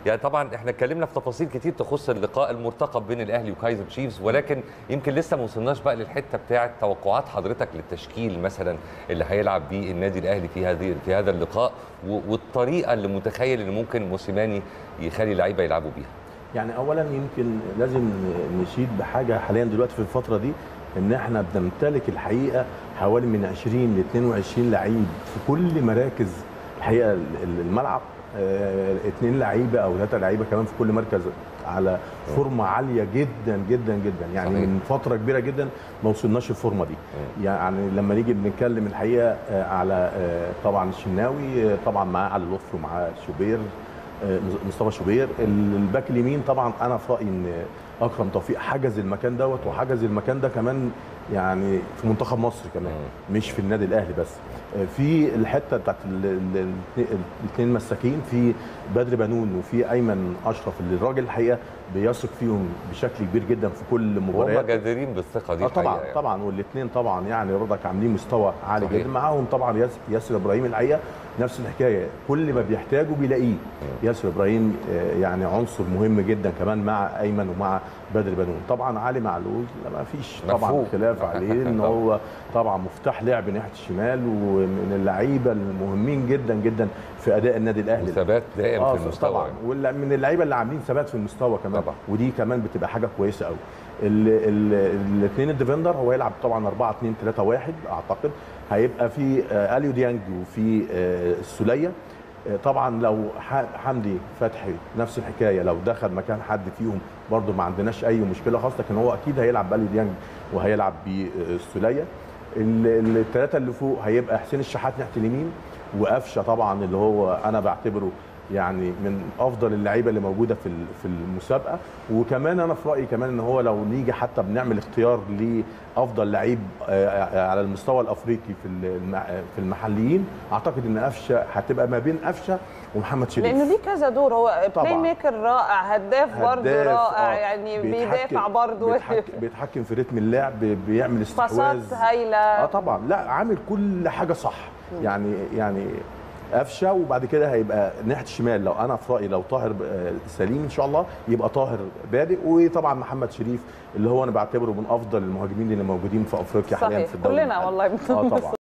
يعني طبعا احنا اتكلمنا في تفاصيل كتير تخص اللقاء المرتقب بين الاهلي وكايزر تشيفز ولكن يمكن لسه ما وصلناش بقى للحته بتاعه توقعات حضرتك للتشكيل مثلا اللي هيلعب بيه النادي الاهلي في هذه في هذا اللقاء و- والطريقه اللي متخيل ان ممكن موسيماني يخلي اللعيبه يلعبوا بيها يعني اولا يمكن لازم نشيد بحاجه حاليا دلوقتي في الفتره دي ان احنا بنمتلك الحقيقه حوالي من 20 ل 22 لعيب في كل مراكز الحقيقه ال- ال- الملعب آه، اثنين لعيبه او ثلاثه لعيبه كمان في كل مركز على فورمه عاليه جدا جدا جدا يعني صحيح. من فتره كبيره جدا ما وصلناش الفورمه دي يعني لما نيجي بنتكلم الحقيقه آه، على آه، طبعا الشناوي آه، طبعا معاه علي لطفي ومعاه شوبير آه، مصطفى شوبير الباك اليمين طبعا انا في رايي ان اكرم توفيق حجز المكان دوت وحجز المكان ده كمان يعني في منتخب مصر كمان مش في النادي الاهلي بس آه، في الحته بتاعت الاثنين مساكين في بدر بنون وفي ايمن اشرف اللي الراجل الحقيقه بيثق فيهم بشكل كبير جدا في كل وهم مباريات جديرين بالثقه دي اه طبعا الحقيقة يعني. طبعا والاثنين طبعا يعني برضك عاملين مستوى عالي صحيح. جدا معاهم طبعا ياس- ياسر ابراهيم الحقيقه نفس الحكايه كل ما بيحتاجه بيلاقيه ياسر ابراهيم آه، يعني عنصر مهم جدا كمان مع ايمن ومع بدر بنون طبعا علي معلول لا ما فيش طبعا مفهوم. خلاف عليه ان طبعاً. هو طبعا مفتاح لعب ناحيه الشمال ومن اللعيبه المهمين جدا جدا في اداء النادي الاهلي وثبات دائم آه، في المستوى طبعا يعني. ومن اللعيبه اللي عاملين ثبات في المستوى كمان طبعا. ودي كمان بتبقى حاجه كويسه قوي الاثنين الديفندر هو يلعب طبعا 4 2 3 1 اعتقد هيبقى في آه، اليو ديانج وفي آه، السوليه آه، طبعا لو ح- حمدي فتحي نفس الحكايه لو دخل مكان حد فيهم برضو ما عندناش اي مشكله خالص لكن هو اكيد هيلعب باليو ديانج وهيلعب بالسوليه الثلاثه اللي فوق هيبقى حسين الشحات ناحيه اليمين وقفشه طبعا اللي هو انا بعتبره يعني من افضل اللعيبه اللي موجوده في ال- في المسابقه وكمان انا في رايي كمان ان هو لو نيجي حتى بنعمل اختيار لافضل لعيب آه، على المستوى الافريقي في الم- في المحليين اعتقد ان قفشه هتبقى ما بين قفشه ومحمد شريف لانه ليه كذا دور هو طبعاً. بلاي ميكر رائع هداف برضه هداف، رائع آه. يعني بيتحكم- بيدافع برضه بيتحكم, بيتحكم في رتم اللعب بيعمل استحواذ باصات هايله اه طبعا لا عامل كل حاجه صح يعني يعني قفشه وبعد كده هيبقى ناحيه الشمال لو انا في رايي لو طاهر آه، سليم ان شاء الله يبقى طاهر بادئ وطبعا محمد شريف اللي هو انا بعتبره من افضل المهاجمين اللي موجودين في افريقيا حاليا صحيح في الدوري كلنا المحلي. والله اه طبعا